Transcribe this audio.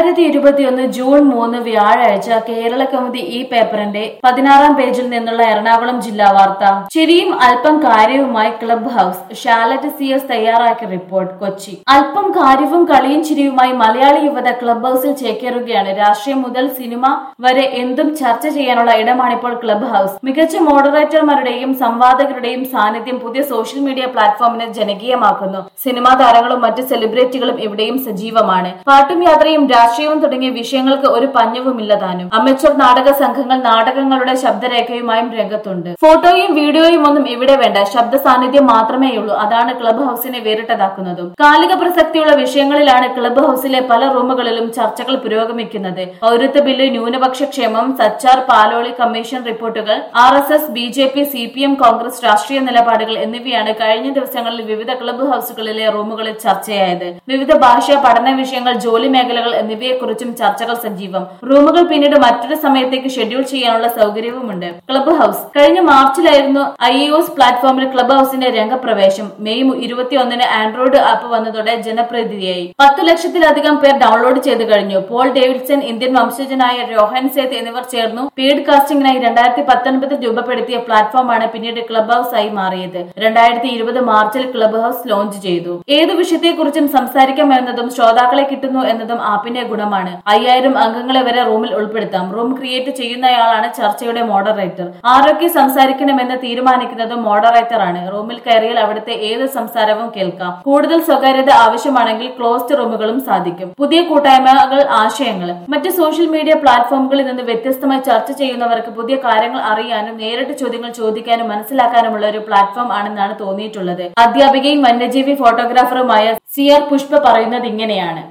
രണ്ടായിരത്തി ഇരുപത്തിയൊന്ന് ജൂൺ മൂന്ന് വ്യാഴാഴ്ച കേരള കൗമുദി ഈ പേപ്പറിന്റെ പതിനാറാം പേജിൽ നിന്നുള്ള എറണാകുളം ജില്ലാ വാർത്ത ചിരിയും അല്പം കാര്യവുമായി clubhouse Shalet C S തയ്യാറാക്കിയ റിപ്പോർട്ട് കൊച്ചി അല്പം കാര്യവും കളിയും ചിരിയുമായി മലയാളി യുവത ക്ലബ് ഹൌസിൽ ചേക്കേറുകയാണ് രാഷ്ട്രീയം മുതൽ സിനിമ വരെ എന്തും ചർച്ച ചെയ്യാനുള്ള ഇടമാണിപ്പോൾ ക്ലബ് ഹൌസ് മികച്ച മോഡറേറ്റർമാരുടെയും സംവാദകരുടെയും സാന്നിധ്യം പുതിയ സോഷ്യൽ മീഡിയ പ്ലാറ്റ്ഫോമിനെ ജനകീയമാക്കുന്നു സിനിമാ താരങ്ങളും മറ്റ് സെലിബ്രിറ്റികളും ഇവിടെയും സജീവമാണ് പാട്ടും യാത്രയും രാഷ്ട്രീയവും തുടങ്ങിയ വിഷയങ്ങൾക്ക് ഒരു പഞ്ഞവുമില്ലതാനും അമേച്ചർ നാടക സംഘങ്ങൾ നാടകങ്ങളുടെ ശബ്ദരേഖയുമായും രംഗത്തുണ്ട് ഫോട്ടോയും വീഡിയോയും ഒന്നും ഇവിടെ വേണ്ട ശബ്ദ സാന്നിധ്യം മാത്രമേയുള്ളൂ അതാണ് ക്ലബ് ഹൌസിനെ വേറിട്ടതാക്കുന്നതും കാലിക പ്രസക്തിയുള്ള വിഷയങ്ങളിലാണ് ക്ലബ് ഹൌസിലെ പല റൂമുകളിലും ചർച്ചകൾ പുരോഗമിക്കുന്നത് പൗരത്വ ബില്ല് ന്യൂനപക്ഷ ക്ഷേമം സച്ചാർ പാലോളി കമ്മീഷൻ റിപ്പോർട്ടുകൾ R S S B J P C P M Congress രാഷ്ട്രീയ നിലപാടുകൾ എന്നിവയാണ് കഴിഞ്ഞ ദിവസങ്ങളിൽ വിവിധ ക്ലബ്ബ് ഹൌസുകളിലെ റൂമുകളിൽ ചർച്ചയായത് വിവിധ ഭാഷാ പഠന വിഷയങ്ങൾ ജോലി മേഖലകൾ എന്നിവയെക്കുറിച്ചും ചർച്ചകൾ സജീവം റൂമുകൾ പിന്നീട് മറ്റൊരു സമയത്തേക്ക് ഷെഡ്യൂൾ ചെയ്യാനുള്ള സൗകര്യവുമുണ്ട് ക്ലബ്ബ് ഹൌസ് കഴിഞ്ഞ മാർച്ചിലായിരുന്നു ഐ എസ് പ്ലാറ്റ്ഫോമിൽ ക്ലബ്ബ് ഹൌസിന്റെ രംഗപ്രവേശം മെയ് ഇരുപത്തിയൊന്നിന് ആൻഡ്രോയിഡ് ആപ്പ് വന്നതോടെ ജനപ്രീതിയായി പത്തു ലക്ഷത്തിലധികം പേർ ഡൗൺലോഡ് ചെയ്തു കഴിഞ്ഞു പോൾ ഡേവിഡ്സൺ ഇന്ത്യൻ വംശജനായ രോഹൻ സേത്ത് എന്നിവർ ചേർന്നു പെയ്ഡ് കാസ്റ്റിംഗിനായി രണ്ടായിരത്തി പത്തൊൻപതിൽ രൂപപ്പെടുത്തിയ പ്ലാറ്റ്ഫോമാണ് പിന്നീട് ക്ലബ് ഹൌസ് ആയി മാറിയത് രണ്ടായിരത്തി ഇരുപത് മാർച്ചിൽ ക്ലബ് ഹൌസ് ലോഞ്ച് ചെയ്തു ഏത് വിഷയത്തെക്കുറിച്ചും സംസാരിക്കാം എന്നതും ശ്രോതാക്കളെ കിട്ടുന്നു എന്നതും ആപ്പിന്റെ ഗുണമാണ് അയ്യായിരം അംഗങ്ങളെ വരെ റൂമിൽ ഉൾപ്പെടുത്താം റൂം ക്രിയേറ്റ് ചെയ്യുന്നയാളാണ് ചർച്ചയുടെ മോഡറേറ്റർ ആരൊക്കെ സംസാരിക്കണമെന്ന് തീരുമാനിക്കുന്നതും മോഡറേറ്റർ ആണ് റൂമിൽ കയറിയാൽ അവിടുത്തെ ഏത് സംസാരവും കേൾക്കാം കൂടുതൽ സ്വകാര്യത ആവശ്യമാണെങ്കിൽ ക്ലോസ്ഡ് റൂമുകളും സാധിക്കും പുതിയ കൂട്ടായ്മകൾ ആശയങ്ങൾ മറ്റ് സോഷ്യൽ മീഡിയ പ്ലാറ്റ്ഫോമുകളിൽ നിന്ന് വ്യത്യസ്തമായി ചർച്ച ചെയ്യുന്നവർക്ക് പുതിയ കാര്യങ്ങൾ അറിയാനും നേരിട്ട് ചോദ്യങ്ങൾ ചോദിക്കാനും മനസ്സിലാക്കാനുമുള്ള ഒരു പ്ലാറ്റ്ഫോം ആണെന്നാണ് തോന്നിയിട്ടുള്ളത് അധ്യാപികയും വന്യജീവി ഫോട്ടോഗ്രാഫറുമായ സി ആർ പുഷ്പ പറയുന്നത് ഇങ്ങനെയാണ്